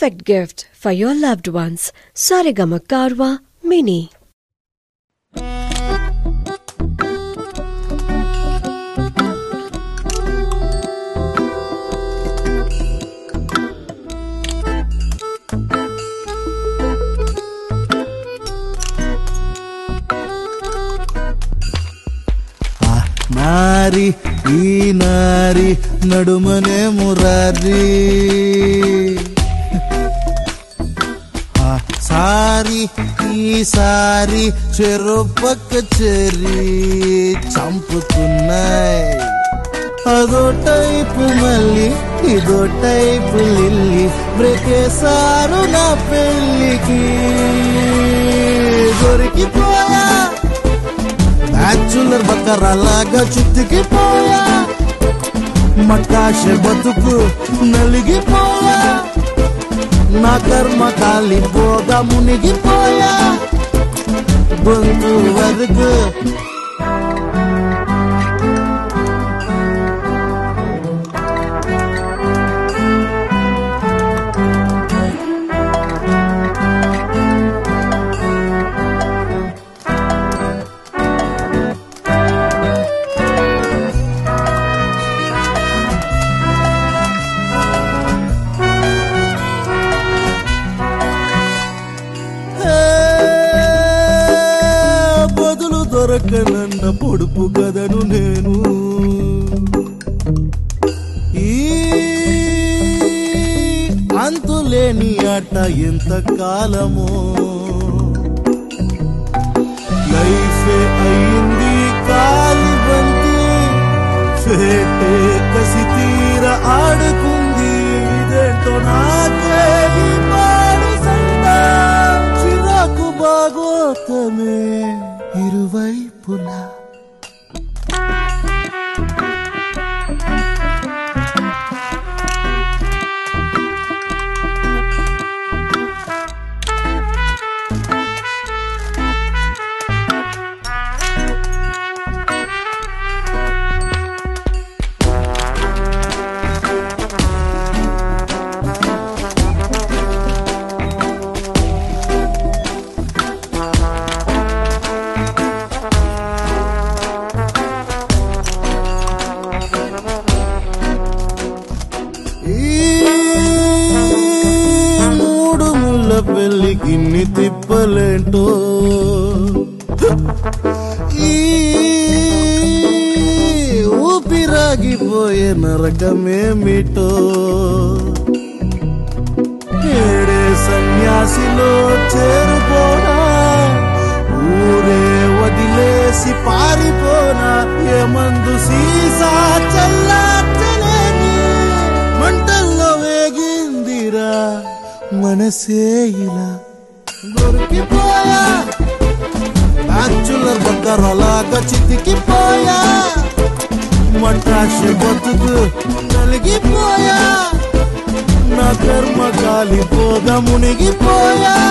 perfect gift for your loved ones. Sarigama Karwa Mini. ఆ నారి ఈ నారి నడుమనే మురారి ఆ సారి ఈసారి చెరుపక్క చెరి చంపుతున్నాయి అదో టైపు మళ్ళీ ఇదో టైపు లిల్లీ బ్రేకేసారు నా పెళ్ళికి దొరికిపోయా బ్యాచులర్ బకరాలాగా చుట్టుకిపోయా మటాష బతుకు నలిగిపోయా నా కర్మ కాలిపోగా మునిగిపోయా గొంతు వరకు ఏ, బదులు దొరకనన్న పొడుపు కదను నేను ఈ అంతులేని ఆట ఎంత కాలమో లైఫే అయింది కాలి బంతి ఫేటే కసి తీర ఆడుకుంది ఇదేంటో నాకే ఈ పాడు సంత చిరాకు బాగోతమే ఇరువైపులా ఈ మూడు ముళ్ళ పెళ్ళికి ఇన్ని తిప్పలేంటో ఈ ఊపిరాగిపోయే నరకమేమిటో ఏడే సన్యాసిలో చేరుకోనా ఊరే వదిలేసి పారిపోనా ఏమందు సీసా చల్లార్చలేని మంటల్లో వేగిందిరా మనసే ఇలా దొరికిపోయా బ్యాచులర్ బక్కరలాగా చితికిపోయా మటాష బతుకు నలిగిపోయా నా కర్మ కాలిపోగా మునిగిపోయా